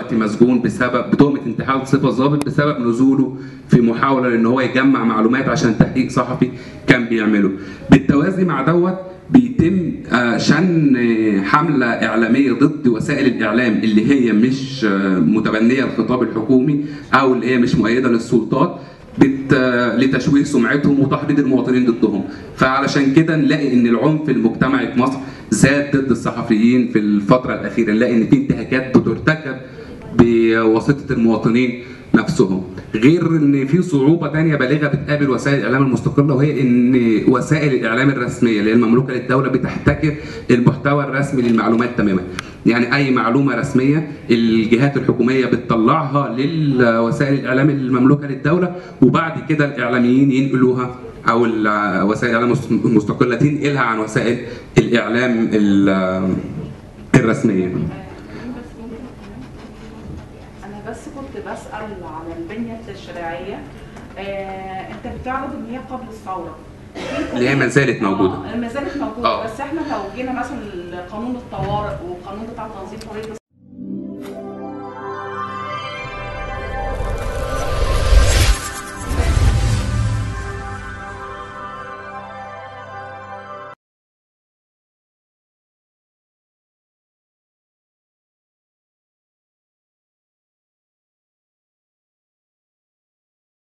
دلوقتي مسجون بسبب بتهمه انتحال صفه ضابط بسبب نزوله في محاوله ان هو يجمع معلومات عشان تحقيق صحفي كان بيعمله بالتوازي مع دوت بيتم آه، شن آه، حملة إعلامية ضد وسائل الإعلام اللي هي مش آه، متبنية الخطاب الحكومي أو اللي هي مش مؤيدة للسلطات بت... آه، لتشويه سمعتهم وتحريض المواطنين ضدهم فعلشان كده نلاقي ان العنف المجتمعي في مصر زاد ضد الصحفيين في الفترة الأخيرة نلاقي ان في انتهاكات بترتكب بواسطة المواطنين نفسهم غير ان في صعوبه تانية بالغه بتقابل وسائل الاعلام المستقله وهي ان وسائل الاعلام الرسميه اللي هي المملوكه للدوله بتحتكر المحتوى الرسمي للمعلومات تماما يعني اي معلومه رسميه الجهات الحكوميه بتطلعها للوسائل الاعلام المملوكه للدوله وبعد كده الاعلاميين ينقلوها او ال- وسائل الاعلام المستقله تنقلها عن وسائل الاعلام ال- الرسميه انا بس كنت بسال على البنيه التشريعيه آه، انت بتعرض ان هي قبل الثوره اللي هي ما زالت موجودة. آه، ما زالت موجوده آه. بس احنا لو جينا مثلا لقانون الطوارئ وقانون بتاع تنظيم حريه